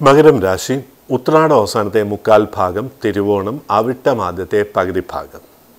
മകരം രാശി ഉത്രാട അവസാനത്തെ മുക്കാൽ ഭാഗം തിരുവോണം അവിട്ടം ആദ്യത്തെ പകുതി ഭാഗം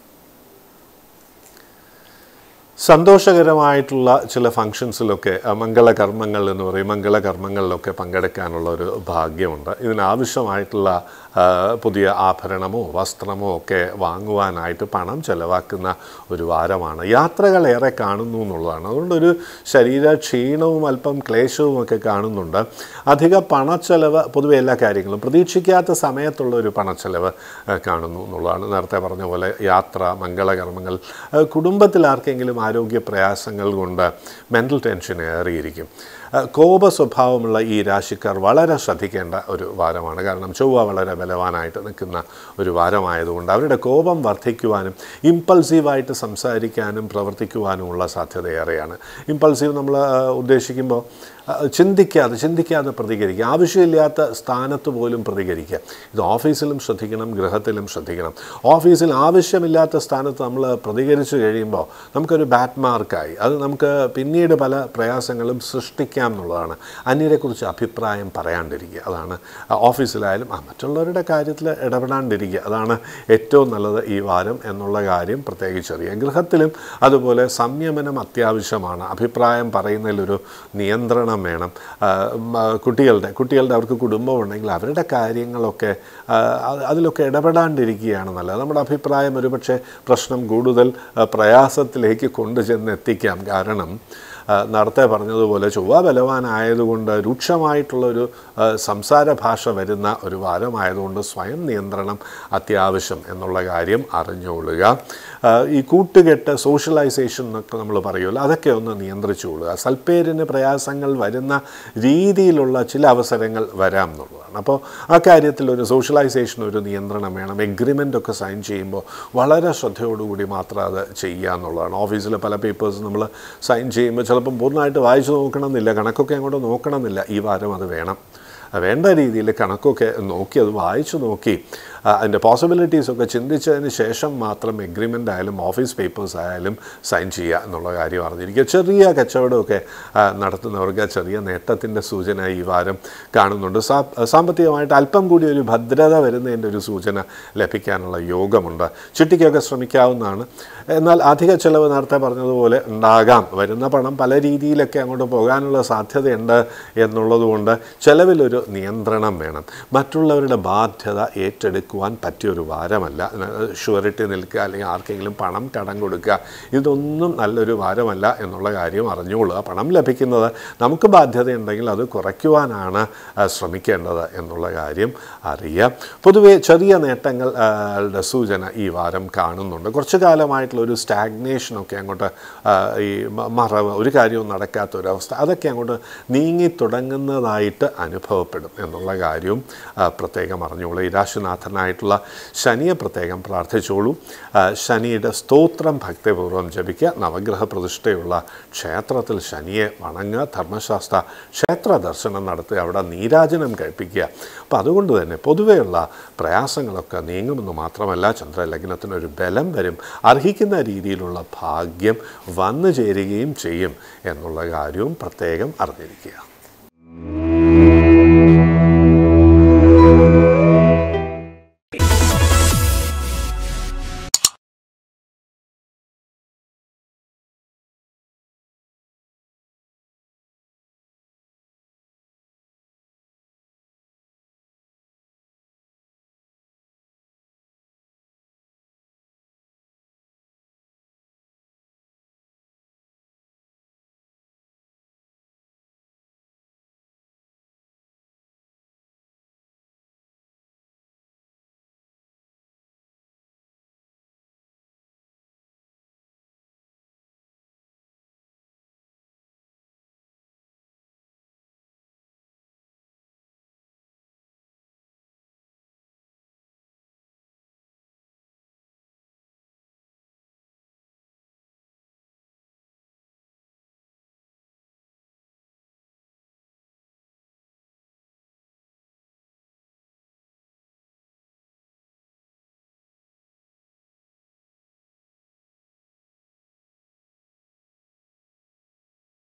സന്തോഷകരമായിട്ടുള്ള ചില ഫങ്ഷൻസിലൊക്കെ അഹ് മംഗളകർമ്മങ്ങൾ എന്ന് പറയും മംഗളകർമ്മങ്ങളിലൊക്കെ പങ്കെടുക്കാനുള്ള ഒരു ഭാഗ്യമുണ്ട് ഇതിനാവശ്യമായിട്ടുള്ള ആ, പുതിയ ആഭരണമോ വസ്ത്രമോ ഒക്കെ വാങ്ങുവാനായിട്ട് പണം ചെലവാക്കുന്ന ഒരു വാരമാണ് യാത്രകൾ ഏറെ കാണുന്നു എന്നുള്ളതാണ് അതുകൊണ്ടൊരു ശരീര ക്ഷീണവും അല്പം ക്ലേശവും ഒക്കെ കാണുന്നുണ്ട് അധിക പണച്ചെലവ് പൊതുവെ എല്ലാ കാര്യങ്ങളും പ്രതീക്ഷിക്കാത്ത സമയത്തുള്ള ഒരു പണച്ചെലവ് ആ, കാണുന്നു എന്നുള്ളതാണ് നേരത്തെ പറഞ്ഞ പോലെ യാത്ര മംഗളകർമ്മങ്ങൾ ആ, കുടുംബത്തിൽ ആർക്കെങ്കിലും ആരോഗ്യ പ്രയാസങ്ങൾ കൊണ്ട് മെൻ്റൽ ടെൻഷൻ ഏറിയിരിക്കും ആ, കോപ സ്വഭാവമുള്ള ഈ രാശിക്കാർ വളരെ ശ്രദ്ധിക്കേണ്ട ഒരു വാരമാണ് കാരണം ചൊവ്വ വളരെ ബലവാനായിട്ട് നിൽക്കുന്ന ഒരു വാരമായതുകൊണ്ട് അവരുടെ കോപം വർദ്ധിക്കുവാനും ഇമ്പൾസീവായിട്ട് സംസാരിക്കാനും പ്രവർത്തിക്കുവാനുമുള്ള സാധ്യത ഏറെയാണ് ഇമ്പൾസീവ് നമ്മൾ ആ, ഉദ്ദേശിക്കുമ്പോൾ ആ, ചിന്തിക്കാതെ ചിന്തിക്കാതെ പ്രതികരിക്കുക ആവശ്യമില്ലാത്ത സ്ഥാനത്ത് പോലും പ്രതികരിക്കുക ഇത് ഓഫീസിലും ശ്രദ്ധിക്കണം ഗൃഹത്തിലും ശ്രദ്ധിക്കണം ഓഫീസിൽ ആവശ്യമില്ലാത്ത സ്ഥാനത്ത് നമ്മൾ പ്രതികരിച്ചു കഴിയുമ്പോൾ നമുക്കൊരു ബാറ്റ് മാർക്കായി അത് നമുക്ക് പിന്നീട് പല പ്രയാസങ്ങളും സൃഷ്ടിക്കാം എന്നുള്ളതാണ് അന്യരെക്കുറിച്ച് അഭിപ്രായം പറയാണ്ടിരിക്കുക അതാണ് ആ, ഓഫീസിലായാലും ആ മറ്റുള്ളവരുടെ കാര്യത്തിൽ ഇടപെടാണ്ടിരിക്കുക അതാണ് ഏറ്റവും നല്ലത് ഈ വാരം എന്നുള്ള കാര്യം പ്രത്യേകിച്ചറിയാം ഗൃഹത്തിലും അതുപോലെ സംയമനം അത്യാവശ്യമാണ് അഭിപ്രായം പറയുന്നതിലൊരു നിയന്ത്രണം വേണം ആ, മ, കുട്ടികളുടെ കുട്ടികളുടെ അവർക്ക് കുടുംബം ഉണ്ടെങ്കിൽ അവരുടെ കാര്യങ്ങളൊക്കെ ആ, അത് അതിലൊക്കെ ഇടപെടാണ്ടിരിക്കുകയാണ് നല്ലത് നമ്മുടെ അഭിപ്രായം ഒരുപക്ഷെ പ്രശ്നം കൂടുതൽ ആ, പ്രയാസത്തിലേക്ക് കൊണ്ടുചെന്ന് എത്തിക്കാം കാരണം ആ, നേരത്തെ പറഞ്ഞതുപോലെ ചൊവ്വ ബലവാനായതുകൊണ്ട് രൂക്ഷമായിട്ടുള്ളൊരു ആ, സംസാര ഭാഷ വരുന്ന ഒരു വാരമായതുകൊണ്ട് സ്വയം നിയന്ത്രണം അത്യാവശ്യം എന്നുള്ള കാര്യം അറിഞ്ഞുകൊള്ളുക ആ, ഈ കൂട്ടുകെട്ട് സോഷ്യലൈസേഷൻ എന്നൊക്കെ നമ്മൾ പറയുമല്ലോ അതൊക്കെ ഒന്ന് നിയന്ത്രിച്ചുകൊള്ളുക സൽപ്പേരിന് പ്രയാസങ്ങൾ വരുന്ന രീതിയിലുള്ള ചില അവസരങ്ങൾ വരാം എന്നുള്ളതാണ് അപ്പോൾ ആ കാര്യത്തിൽ ഒരു സോഷ്യലൈസേഷൻ ഒരു നിയന്ത്രണം വേണം എഗ്രിമെൻ്റ് ഒക്കെ സൈൻ ചെയ്യുമ്പോൾ വളരെ ശ്രദ്ധയോടുകൂടി മാത്രം അത് ചെയ്യുക എന്നുള്ളതാണ് ഓഫീസിൽ പല പേപ്പേഴ്സ് നമ്മൾ സൈൻ ചെയ്യുമ്പോൾ ചിലപ്പം പൂർണ്ണമായിട്ട് വായിച്ചു നോക്കണമെന്നില്ല കണക്കൊക്കെ അങ്ങോട്ട് നോക്കണമെന്നില്ല ഈ വാരം അത് വേണം വേണ്ട രീതിയിൽ കണക്കൊക്കെ നോക്കി അത് വായിച്ചു നോക്കി ആ, അതിൻ്റെ പോസിബിലിറ്റീസ് ഒക്കെ ചിന്തിച്ചതിന് ശേഷം മാത്രം എഗ്രിമെൻ്റ് ആയാലും ഓഫീസ് പേപ്പേഴ്സ് ആയാലും സൈൻ ചെയ്യുക എന്നുള്ള കാര്യം അറിഞ്ഞിരിക്കുക ചെറിയ കച്ചവടമൊക്കെ ആ, നടത്തുന്നവർക്ക് ചെറിയ നേട്ടത്തിൻ്റെ സൂചന ഈ വാരം കാണുന്നുണ്ട് സാ സാമ്പത്തികമായിട്ട് അല്പം കൂടി ഒരു ഭദ്രത വരുന്നതിൻ്റെ ഒരു സൂചന ലഭിക്കാനുള്ള യോഗമുണ്ട് ചിട്ടിക്കൊക്കെ ശ്രമിക്കാവുന്നതാണ് എന്നാൽ അധിക ചിലവ് നേരത്തെ പറഞ്ഞതുപോലെ ഉണ്ടാകാം വരുന്ന പണം പല രീതിയിലൊക്കെ അങ്ങോട്ട് പോകാനുള്ള സാധ്യതയുണ്ട് എന്നുള്ളതുകൊണ്ട് ചിലവിലൊരു നിയന്ത്രണം വേണം മറ്റുള്ളവരുടെ ബാധ്യത ഏറ്റെടുക്കുവാൻ പറ്റിയൊരു വാരമല്ല ഷുവറിറ്റി നിൽക്കുക അല്ലെങ്കിൽ ആർക്കെങ്കിലും പണം കടം കൊടുക്കുക ഇതൊന്നും നല്ലൊരു വാരമല്ല എന്നുള്ള കാര്യം അറിഞ്ഞുകൊള്ളുക പണം ലഭിക്കുന്നത് നമുക്ക് ബാധ്യതയുണ്ടെങ്കിൽ അത് കുറയ്ക്കുവാനാണ് ആ, ശ്രമിക്കേണ്ടത് എന്നുള്ള കാര്യം അറിയാം പൊതുവെ ചെറിയ നേട്ടങ്ങൾ ആ, ടെ സൂചന ഈ വാരം കാണുന്നുണ്ട് കുറച്ച് കാലമായിട്ടുള്ള ഒരു സ്റ്റാഗ്നേഷനൊക്കെ അങ്ങോട്ട് ആ, ഈ മ- മറവ് ഒരു കാര്യവും നടക്കാത്ത ഒരവസ്ഥ അതൊക്കെ അങ്ങോട്ട് നീങ്ങി തുടങ്ങുന്നതായിട്ട് അനുഭവപ്പെടും എന്നുള്ള കാര്യവും ആ, പ്രത്യേകം അറിഞ്ഞോളൂ ഈ രാശിനാഥനായിട്ടുള്ള ശനിയെ പ്രത്യേകം പ്രാർത്ഥിച്ചോളൂ ആ, ശനിയുടെ സ്തോത്രം ഭക്തിപൂർവ്വം ജപിക്കുക നവഗ്രഹ പ്രതിഷ്ഠയുള്ള ക്ഷേത്രത്തിൽ ശനിയെ വണങ്ങുക ധർമ്മശാസ്ത്ര ക്ഷേത്ര ദർശനം നടത്തുക അവിടെ നീരാജനം കഴിപ്പിക്കുക അപ്പോൾ അതുകൊണ്ട് തന്നെ പൊതുവെയുള്ള പ്രയാസങ്ങളൊക്കെ നീങ്ങുമെന്ന് മാത്രമല്ല ചന്ദ്രലഗ്നത്തിന് ഒരു ബലം വരും അർഹിക്കുന്ന രീതിയിലുള്ള ഭാഗ്യം വന്നു ചേരുകയും ചെയ്യും എന്നുള്ള കാര്യവും പ്രത്യേകം അറിഞ്ഞിരിക്കുക